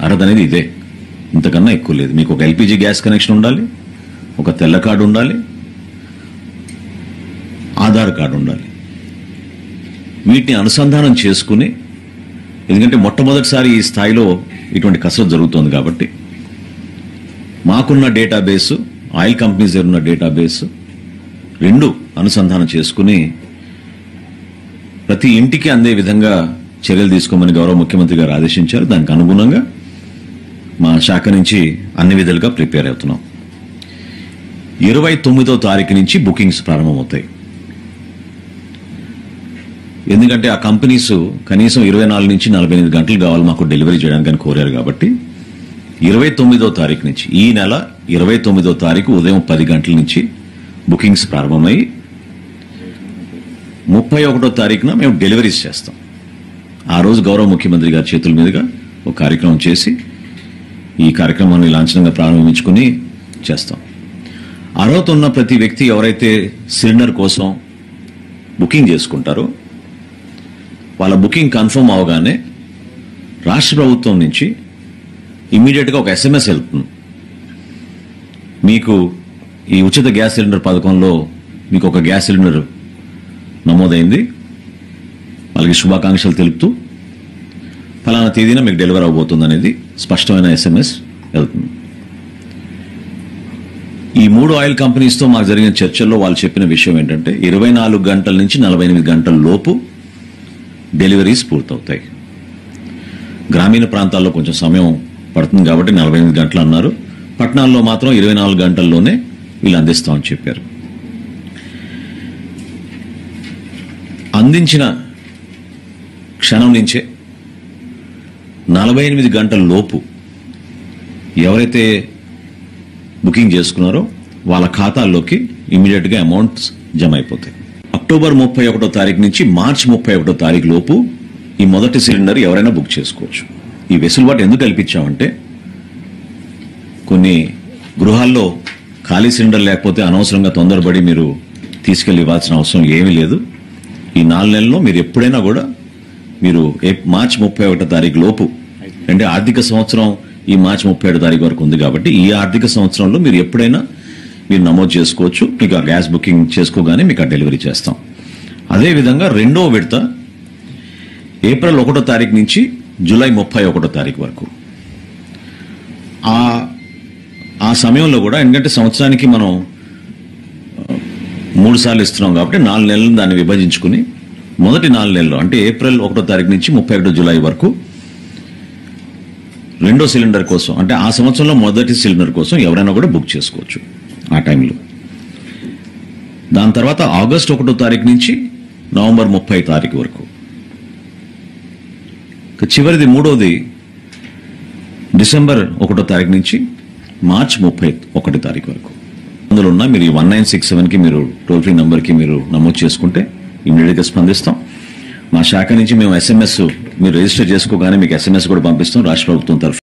అర్హత అనేది ఇదే ఇంతకన్నా ఎక్కువ లేదు మీకు ఒక ఎల్పిజి గ్యాస్ కనెక్షన్ ఉండాలి ఒక తెల్ల కార్డు ఉండాలి ఆధార్ కార్డు ఉండాలి వీటిని అనుసంధానం చేసుకుని ఎందుకంటే మొట్టమొదటిసారి ఈ స్థాయిలో ఇటువంటి కసరత్తు జరుగుతోంది కాబట్టి మాకున్న డేటాబేసు ఆయిల్ కంపెనీస్ దగ్గర ఉన్న డేటాబేసు రెండు అనుసంధానం చేసుకుని ప్రతి ఇంటికి అందే విధంగా చర్యలు తీసుకోమని గౌరవ ముఖ్యమంత్రి గారు ఆదేశించారు దానికి అనుగుణంగా మా శాఖ నుంచి అన్ని విధాలుగా ప్రిపేర్ అవుతున్నాం ఇరవై తొమ్మిదో తారీఖు నుంచి బుకింగ్స్ ప్రారంభమవుతాయి ఎందుకంటే ఆ కంపెనీస్ కనీసం ఇరవై నాలుగు నుంచి నలభై ఎనిమిది గంటలు కావాలి మాకు డెలివరీ చేయడానికి అని కోరారు కాబట్టి ఇరవై తొమ్మిదో తారీఖు నుంచి ఈ నెల ఇరవై తొమ్మిదో తారీఖు ఉదయం పది గంటల నుంచి బుకింగ్స్ ప్రారంభమై ముప్పై ఒకటో తారీఖున మేము డెలివరీస్ చేస్తాం ఆ రోజు గౌరవ ముఖ్యమంత్రి గారి చేతుల మీదుగా ఒక కార్యక్రమం చేసి ఈ కార్యక్రమాన్ని లాంఛనంగా ప్రారంభించుకుని చేస్తాం అర్హత ఉన్న ప్రతి వ్యక్తి ఎవరైతే సిలిండర్ కోసం బుకింగ్ చేసుకుంటారో వాళ్ళ బుకింగ్ కన్ఫర్మ్ అవగానే రాష్ట్ర ప్రభుత్వం నుంచి ఇమ్మీడియట్గా ఒక ఎస్ఎంఎస్ వెళ్తుంది మీకు ఈ ఉచిత గ్యాస్ సిలిండర్ పథకంలో మీకు ఒక గ్యాస్ సిలిండర్ నమోదైంది వాళ్ళకి శుభాకాంక్షలు తెలుపుతూ ఫలానా తేదీన మీకు డెలివరీ అవబోతుంది అనేది స్పష్టమైన ఎస్ఎంఎస్ వెళ్తుంది ఈ మూడు ఆయిల్ కంపెనీస్తో మాకు జరిగిన చర్చల్లో వాళ్ళు చెప్పిన విషయం ఏంటంటే ఇరవై నాలుగు గంటల నుంచి నలభై ఎనిమిది గంటల లోపు డెలివరీస్ పూర్తవుతాయి గ్రామీణ ప్రాంతాల్లో కొంచెం సమయం పడుతుంది కాబట్టి నలభై ఎనిమిది గంటలు అన్నారు పట్టణాల్లో మాత్రం ఇరవై నాలుగు గంటల్లోనే వీళ్ళు అందిస్తామని చెప్పారు అందించిన క్షణం నుంచే నలభై ఎనిమిది గంటల లోపు ఎవరైతే బుకింగ్ చేసుకున్నారో వాళ్ళ ఖాతాల్లోకి ఇమీడియట్గా అమౌంట్స్ జమ అయిపోతాయి అక్టోబర్ ముప్పై ఒకటో తారీఖు నుంచి మార్చి ముప్పై ఒకటో తారీఖు లోపు ఈ మొదటి సిలిండర్ ఎవరైనా బుక్ చేసుకోవచ్చు ఈ వెసులుబాటు ఎందుకు కల్పించామంటే కొన్ని గృహాల్లో ఖాళీ సిలిండర్ లేకపోతే అనవసరంగా తొందరపడి మీరు తీసుకెళ్లి ఇవ్వాల్సిన అవసరం ఏమీ లేదు ఈ నాలుగు నెలల్లో మీరు ఎప్పుడైనా కూడా మీరు ఏ- మార్చి ముప్పై ఒకటో తారీఖు లోపు అంటే ఆర్థిక సంవత్సరం ఈ మార్చి ముప్పై ఏడు తారీఖు వరకు ఉంది కాబట్టి ఈ ఆర్థిక సంవత్సరంలో మీరు ఎప్పుడైనా మీరు నమోదు చేసుకోవచ్చు మీకు ఆ గ్యాస్ బుకింగ్ చేసుకోగానే మీకు ఆ డెలివరీ చేస్తాం అదేవిధంగా రెండో విడత ఏప్రిల్ ఒకటో తారీఖు నుంచి జూలై ముప్పై ఒకటో తారీఖు వరకు ఆ ఆ సమయంలో కూడా ఎందుకంటే సంవత్సరానికి మనం ఆ, మూడు సార్లు ఇస్తున్నాం కాబట్టి నాలుగు నెలలు దాన్ని విభజించుకుని మొదటి నాలుగు నెలలు అంటే ఏప్రిల్ ఒకటో తారీఖు నుంచి ముప్పై ఒకటో జూలై వరకు రెండో సిలిండర్ కోసం అంటే ఆ సంవత్సరంలో మొదటి సిలిండర్ కోసం ఎవరైనా కూడా బుక్ చేసుకోవచ్చు ఆ టైంలో దాని తర్వాత ఆగస్ట్ ఒకటో తారీఖు నుంచి నవంబర్ ముప్పై తారీఖు వరకు ఇక చివరిది మూడోది డిసెంబర్ ఒకటో తారీఖు నుంచి మార్చ్ ముప్పై ఒకటి తారీఖు వరకు అందులో ఉన్న మీరు వన్ నైన్ సిక్స్ సెవెన్కి మీరు టోల్ ఫ్రీ నెంబర్కి మీరు నమోదు చేసుకుంటే ఇమీడియట్గా స్పందిస్తాం మా శాఖ నుంచి మేము ఎస్ఎంఎస్ మీరు రిజిస్టర్ చేసుకోగానే మీకు ఎస్ఎంఎస్ కూడా పంపిస్తాం రాష్ట్ర ప్రభుత్వం తరఫు